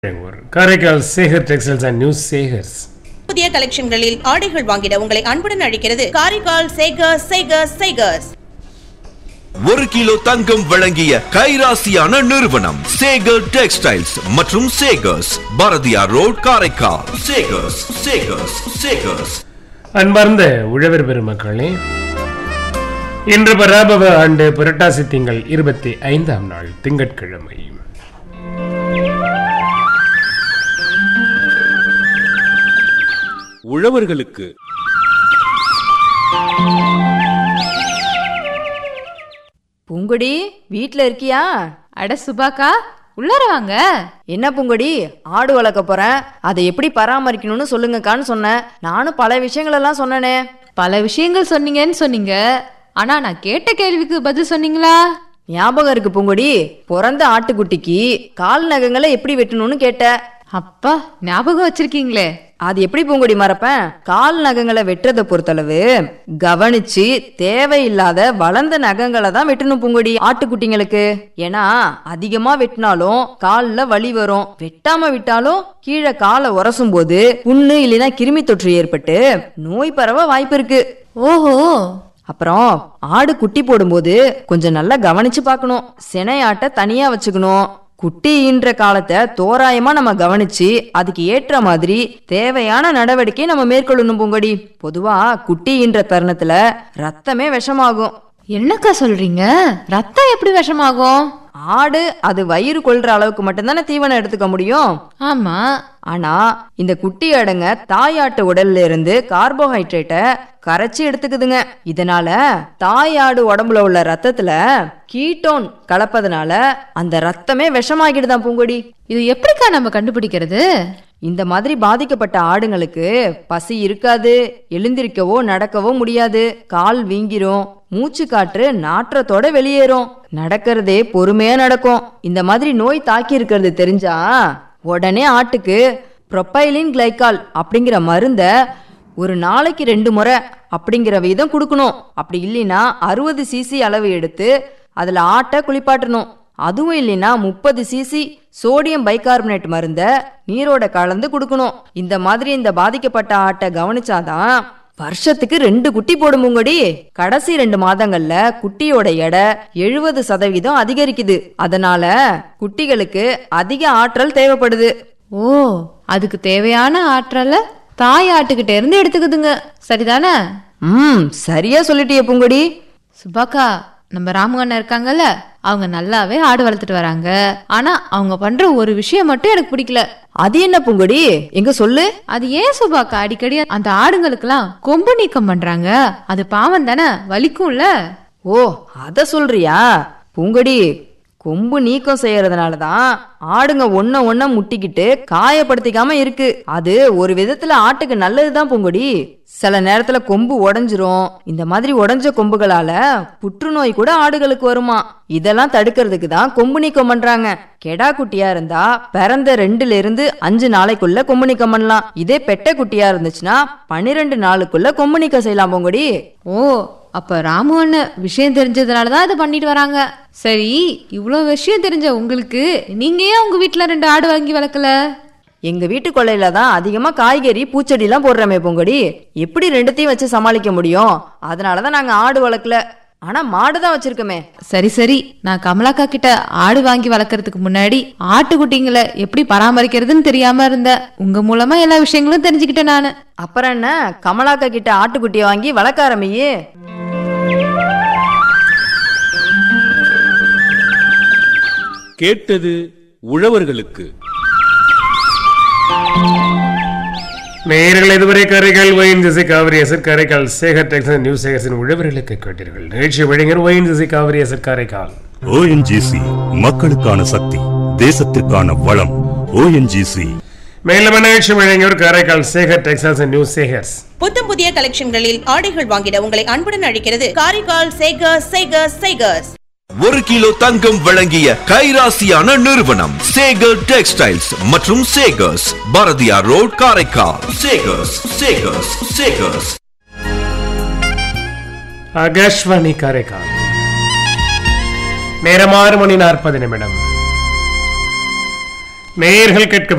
Karaikal Sekar textiles and news Sekars புதிய கலெக்ஷன்களில் ஆடைகள் வாங்கிட உங்களை அன்புடன் அழைக்கிறது காரைக்கால் சேகர்ஸ் சேகர்ஸ் சேகர்ஸ் ஒரு கிலோ தங்கம் வழங்கிய கைராசியான நிறுவனம் சேகர் டெக்ஸ்டைல்ஸ் மற்றும் சேகர்ஸ் பாரதியார் ரோட் காரைக்கால் சேகர்ஸ் சேகர்ஸ் சேகர்ஸ் அன்பார்ந்த உழவர் பெருமக்களே இன்று பராபவ ஆண்டு புரட்டாசி திங்கள் இருபத்தி ஐந்தாம் நாள் திங்கட்கிழமை உழவர்களுக்கு பூங்கொடி வீட்ல இருக்கியா அட சுபாக்கா உள்ளார வாங்க என்ன பூங்கொடி ஆடு வளர்க்க போறேன் அதை எப்படி பராமரிக்கணும்னு சொல்லுங்கக்கான்னு சொன்னேன் நானும் பல விஷயங்கள் எல்லாம் சொன்னனே பல விஷயங்கள் சொன்னீங்கன்னு சொன்னீங்க ஆனா நான் கேட்ட கேள்விக்கு பதில் சொன்னீங்களா ஞாபகம் இருக்கு பூங்கொடி பிறந்த ஆட்டுக்குட்டிக்கு கால் நகங்களை எப்படி வெட்டணும்னு கேட்ட அப்பா ஞாபகம் வச்சிருக்கீங்களே அது எப்படி பூங்கொடி மறப்பேன் கால் நகங்களை வெட்டுறதை பொறுத்தளவு கவனிச்சு தேவையில்லாத வளர்ந்த நகங்களை தான் வெட்டணும் பூங்கொடி ஆட்டுக்குட்டிங்களுக்கு ஏன்னா அதிகமா வெட்டினாலும் கால்ல வலி வரும் வெட்டாம விட்டாலும் கீழே காலை உரசும் போது புண்ணு இல்லைன்னா கிருமி தொற்று ஏற்பட்டு நோய் பரவ வாய்ப்பு இருக்கு ஓஹோ அப்புறம் ஆடு குட்டி போடும்போது கொஞ்சம் நல்லா கவனிச்சு பார்க்கணும் சினையாட்டை தனியா வச்சுக்கணும் குட்டி ஈன்ற காலத்தை தோராயமா நம்ம கவனிச்சு அதுக்கு ஏற்ற மாதிரி தேவையான நடவடிக்கை நம்ம மேற்கொள்ளணும் பூங்கொடி பொதுவா குட்டி ஈன்ற தருணத்துல ரத்தமே விஷமாகும் என்னக்கா சொல்றீங்க ரத்தம் எப்படி விஷமாகும் ஆடு அது வயிறு கொள்ற அளவுக்கு மட்டும்தானே தீவனம் எடுத்துக்க முடியும் ஆமா ஆனா இந்த குட்டி அடங்க தாயாட்டு உடல்ல இருந்து கார்போஹைட்ரேட்டை கரைச்சி எடுத்துக்குதுங்க இதனால தாயாடு உடம்புல உள்ள ரத்தத்துல கீட்டோன் கலப்பதனால அந்த ரத்தமே விஷமாகிடுதான் பூங்கொடி இது எப்படிக்கா நம்ம கண்டுபிடிக்கிறது இந்த மாதிரி பாதிக்கப்பட்ட ஆடுங்களுக்கு பசி இருக்காது எழுந்திருக்கவோ நடக்கவோ முடியாது கால் வீங்கிரும் மூச்சு காற்று நாற்றத்தோட வெளியேறும் நடக்கிறதே பொறுமையா நடக்கும் இந்த மாதிரி நோய் தாக்கி இருக்கிறது தெரிஞ்சா உடனே ஆட்டுக்கு ப்ரொப்பைலின் கிளைக்கால் அப்படிங்கிற மருந்த ஒரு நாளைக்கு ரெண்டு முறை அப்படிங்கிற விதம் கொடுக்கணும் அப்படி இல்லைன்னா அறுபது சிசி அளவு எடுத்து அதுல ஆட்டை குளிப்பாட்டணும் அதுவும் இல்லைன்னா முப்பது சிசி சோடியம் பைகார்பனேட் மருந்த நீரோட கலந்து கொடுக்கணும் இந்த மாதிரி இந்த பாதிக்கப்பட்ட ஆட்டை கவனிச்சாதான் வருஷத்துக்கு ரெண்டு குட்டி போடும் பூங்கொடி கடைசி ரெண்டு மாதங்கள்ல குட்டியோட எடை எழுபது சதவீதம் அதிகரிக்குது அதனால குட்டிகளுக்கு அதிக ஆற்றல் தேவைப்படுது ஓ அதுக்கு தேவையான ஆற்றலை தாய் ஆட்டுக்கிட்ட இருந்து எடுத்துக்குதுங்க சரிதானே ம் சரியா சொல்லிட்டியே பூங்கொடி சுபாக்கா நம்ம ராமகண்ணன் இருக்காங்கல்ல அவங்க நல்லாவே ஆடு வளர்த்துட்டு வராங்க ஆனா அவங்க பண்ற ஒரு விஷயம் மட்டும் எனக்கு பிடிக்கல அது என்ன பூங்கொடி எங்க சொல்லு அது ஏன் சுபாக்கா அடிக்கடி அந்த ஆடுங்களுக்கெல்லாம் கொம்பு நீக்கம் பண்றாங்க அது பாவம் தானே வலிக்கும்ல ஓ அத சொல்றியா பூங்கொடி கொம்பு நீக்கம் செய்யறதுனால தான் ஆடுங்க ஒன்ன ஒன்ன முட்டிக்கிட்டு காயப்படுத்திக்காம இருக்கு அது ஒரு விதத்துல ஆட்டுக்கு நல்லதுதான் பூங்கொடி சில நேரத்துல கொம்பு உடைஞ்சிரும் இந்த மாதிரி உடைஞ்ச கொம்புகளால புற்றுநோய் கூட ஆடுகளுக்கு வருமா இதெல்லாம் தடுக்கிறதுக்கு தான் கொம்பு நீக்கம் பண்றாங்க கெடா குட்டியா இருந்தா பிறந்த ரெண்டுல இருந்து அஞ்சு நாளைக்குள்ள கொம்பு நீக்கம் பண்ணலாம் இதே பெட்டை குட்டியா இருந்துச்சுன்னா பன்னிரெண்டு நாளுக்குள்ள கொம்பு நீக்கம் செய்யலாம் பூங்கொடி ஓ அப்ப ராமு அண்ணன் விஷயம் தெரிஞ்சதுனாலதான் அதை பண்ணிட்டு வராங்க சரி இவ்வளோ விஷயம் தெரிஞ்ச உங்களுக்கு நீங்க ஏன் உங்க வீட்ல ரெண்டு ஆடு வாங்கி வளர்க்கல எங்க வீட்டு கொள்ளையில தான் அதிகமா காய்கறி பூச்செடி எல்லாம் போடுறமே பொங்கடி எப்படி ரெண்டுத்தையும் வச்சு சமாளிக்க முடியும் அதனாலதான் நாங்க ஆடு வளர்க்கல ஆனா மாடு தான் வச்சிருக்கோமே சரி சரி நான் கமலாக்கா கிட்ட ஆடு வாங்கி வளர்க்கறதுக்கு முன்னாடி ஆட்டுக்குட்டிங்களை எப்படி பராமரிக்கிறதுன்னு தெரியாம இருந்தேன் உங்க மூலமா எல்லா விஷயங்களும் தெரிஞ்சுக்கிட்டேன் நானு அப்புறம் என்ன கமலாக்கா கிட்ட ஆட்டுக்குட்டியை வாங்கி வளர்க்க ஆரம்பியே கேட்டது உழவர்களுக்கு நேயர்கள் இதுவரை காரைக்கால் ஒயின் திசை காவிரியசர் காரைக்கால் சேகர் டெக்ஸ்டைல்ஸ் நியூஸ் சேகர்ஸின் உழவர்களுக்கு கேட்டீர்கள் நிகழ்ச்சி வழங்கினர் ஒயின் திசை காவிரியசர் காரைக்கால் ஓஎன்ஜிசி மக்களுக்கான சக்தி தேசத்திற்கான வளம் ஓஎன்ஜிசி மேலும் நிகழ்ச்சி வழங்கியோர் Karaikal Sekar textiles and news Sekars புத்தம் புதிய கலெக்ஷன்களில் ஆடைகள் வாங்கிட உங்களை அன்புடன் அழைக்கிறது காரைக்கால் சேகர்ஸ் சேகர்ஸ் சேகர்ஸ் ஒரு கிலோ தங்கம் வழங்கிய கைராசியான நிறுவனம் சேகர் டெக்ஸ்டைல்ஸ் மற்றும் சேகர்ஸ் பாரதியார் ரோட் காரைக்கால் சேகர்ஸ் சேகர்ஸ் சேகர்ஸ் ஆகாஷ்வாணி காரைக்கால் நேரம் ஆறு மணி நாற்பது நிமிடம் நேயர்கள் கேட்க